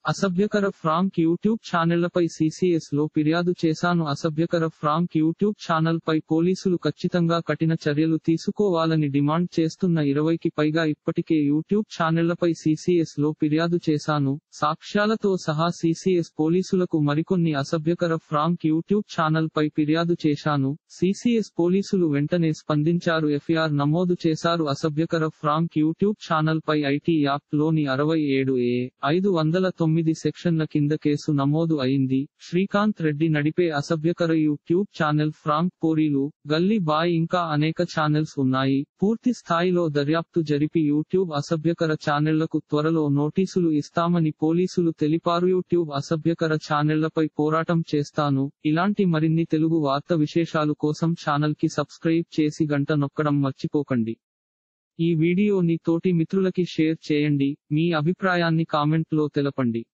అసభ్యకర prank YouTube ఛానళ్లపై CCS లో ఫిర్యాదు చేశాను అసభ్యకర ఫ్రాంక్ యూట్యూబ్ ఛానల్ పై పోలీసులు ఖచ్చితంగా కఠిన చర్యలు తీసుకోవాలని డిమాండ్ చేస్తున్న ఇరవైకి పైగా ఇప్పటికే యూట్యూబ్ ఛానళ్లపై సీసీఎస్ లో ఫిర్యాదు చేశాను సాక్ష్యాలతో సహా సీసీఎస్ పోలీసులకు మరికొన్ని అసభ్యకర ఫ్రాంక్ యూట్యూబ్ ఛానల్ పై ఫిర్యాదు చేశాను సీసీఎస్ పోలీసులు వెంటనే స్పందించారు ఎఫ్ఐఆర్ నమోదు చేశారు అసభ్యకర ఫ్రాంక్ యూట్యూబ్ ఛానల్ పై ఐటీ యాప్ లోని అరవై ఏడు ఏ ఐదు వందల తొమ్మిది సెక్షన్ల కింద కేసు నమోదు అయింది శ్రీకాంత్ రెడ్డి నడిపే అసభ్యకర యూట్యూబ్ ఛానల్ ఫ్రాంక్ పోరీలు గల్లీ బాయ్ ఇంకా అనేక ఛానల్స్ ఉన్నాయి పూర్తి స్థాయిలో దర్యాప్తు జరిపి యూట్యూబ్ అసభ్యకర ఛానళ్లకు త్వరలో నోటీసులు ఇస్తామని పోలీసులు తెలిపారు యూట్యూబ్ అసభ్యకర ఛానళ్లపై పోరాటం చేస్తాను ఇలాంటి మరిన్ని తెలుగు వార్త విశేషాలు కోసం ఛానల్ కి సబ్స్క్రైబ్ చేసి గంట నొక్కడం మర్చిపోకండి ఈ వీడియోని తోటి మిత్రులకి షేర్ చేయండి మీ అభిప్రాయాన్ని కామెంట్ లో తెలపండి